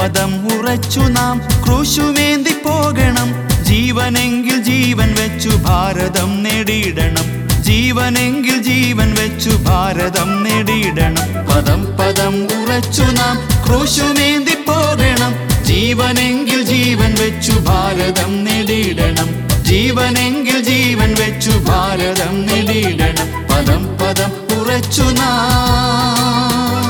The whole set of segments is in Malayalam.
പദം ഉറച്ചു നാം ക്രൂശുമേന്തി പോകണം ജീവനെങ്കിൽ ജീവൻ വെച്ചു ഭാരതം നേടിയിടണം ജീവനെങ്കിൽ ജീവൻ വെച്ചു ഭാരതം നേടിയിടണം പദം പദം ഉറച്ചു നാം ക്രൂശുമേന്തി പോകണം ജീവനെങ്കിൽ ജീവൻ വെച്ചു ഭാരതം നേടിയിടണം ജീവനെങ്കിൽ ജീവൻ വെച്ചു ഭാരതം നേടിയിടണം പദം പദം ഉറച്ചു നാം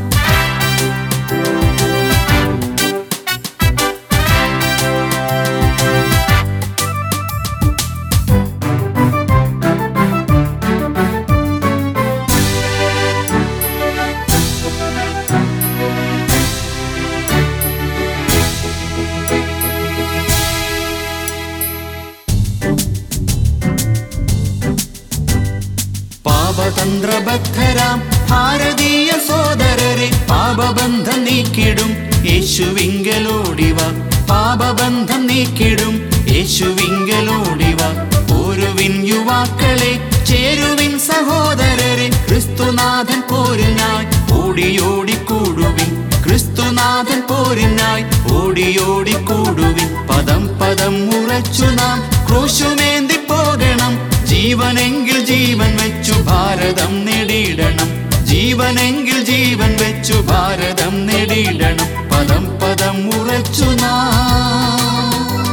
പാപതന്ത്രബദ്ധരാം ഭാരതീയ സോദരരെ പാപബന്ധം നീക്കിടും യേശുവിങ്കലോടിവ പാപബന്ധം നീക്കിടും യേശുവിങ്കലോടിവ ഒരുവിൻ യുവാക്കളെ ചേരുവിൻ സഹോദരരെ ക്രിസ്തുനാഥൻ പോരിനായി ഓടിയോടി കൂടുവിൻ ക്രിസ്തുനാഥൻ പോരിനായി ഓടിയോടി കൂടുവിൻ പദം പദം ഉറച്ചു നാം ക്രൂശുമേന്തി പോകണം ജീവനെങ്കിൽ ജീവൻ വെച്ചു ഭാരതം നേടിയിടണം ജീവനെങ്കിൽ ജീവൻ വെച്ചു ഭാരതം നേടിയിടണം പദം പദം ഉറച്ചു നാം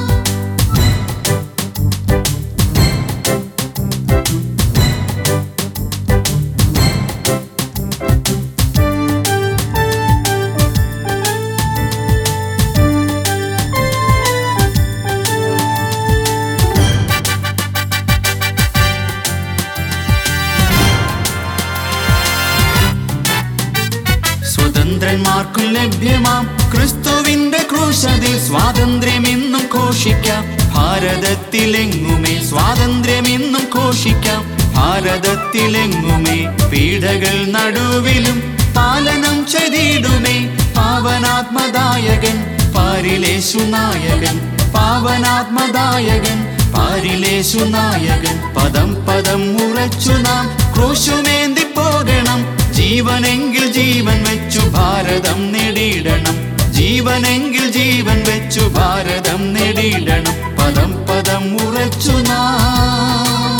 സ്വതന്ത്രന്മാർക്കും ലഭ്യമാം ക്രിസ്തുവിന്റെ ക്രൂശതിൽ സ്വാതന്ത്ര്യമെന്നും ഘോഷിക്കാം ഭാരതത്തിലെങ്ങുമേ സ്വാതന്ത്ര്യമെന്നും ഘോഷിക്കാം ഭാരതത്തിലെങ്ങുമേ പീഡകൾ നടുവിലും പാലനം ചെയ്തിടുമേ പാവനാത്മദായകൻ പാരിലേശു നായകൻ പാവനാത്മദായകൻ പാരിലേശു നായകൻ പദം പദം ഉറച്ചു നാം ക്രൂശുമേന്തി പോകണം ജീവനെങ്കിൽ ജീവൻ വെച്ചു ഭാരതം നേടിയിടണം ജീവനെങ്കിൽ ജീവൻ വെച്ചു ഭാരതം നേടിയിടണം പദം പദം ഉറച്ചു നാം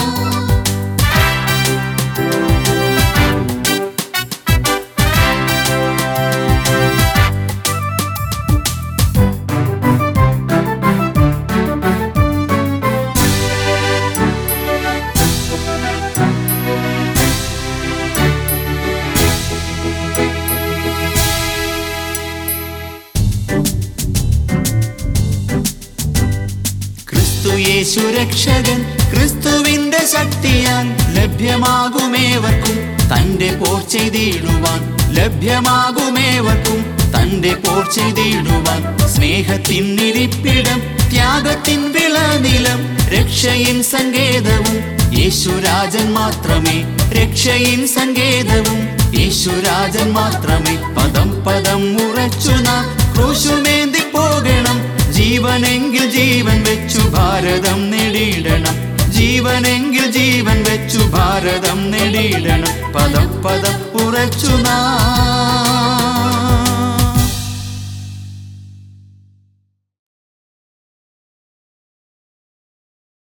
ക്രിസ്തു യേശു രക്ഷകൻ ക്രിസ്തുവിന്റെ ശക്തിയാൽ ലഭ്യമാകുമേവർക്കും തന്റെ പോർ ചെയ്തിടുവാൻ ലഭ്യമാകുമേവർക്കും തന്റെ പോർ ചെയ്തിടുവാൻ സ്നേഹത്തിൻ ഇരിപ്പിടം ത്യാഗത്തിൻ വിളനിലം രക്ഷയിൻ സങ്കേതവും യേശുരാജൻ മാത്രമേ രക്ഷയിൻ സങ്കേതവും യേശുരാജൻ മാത്രമേ പദം പദം ഉറച്ചു നാം ക്രൂശുമേന്തി പോകണം ജീവനെങ്കിൽ ജീവൻ വെച്ചു ഭാരതം നേടിയിടണം ജീവനെങ്കിൽ ജീവൻ വെച്ചു ഭാരതം നേടിയിടണം പദം പദം ഉറച്ചു നാം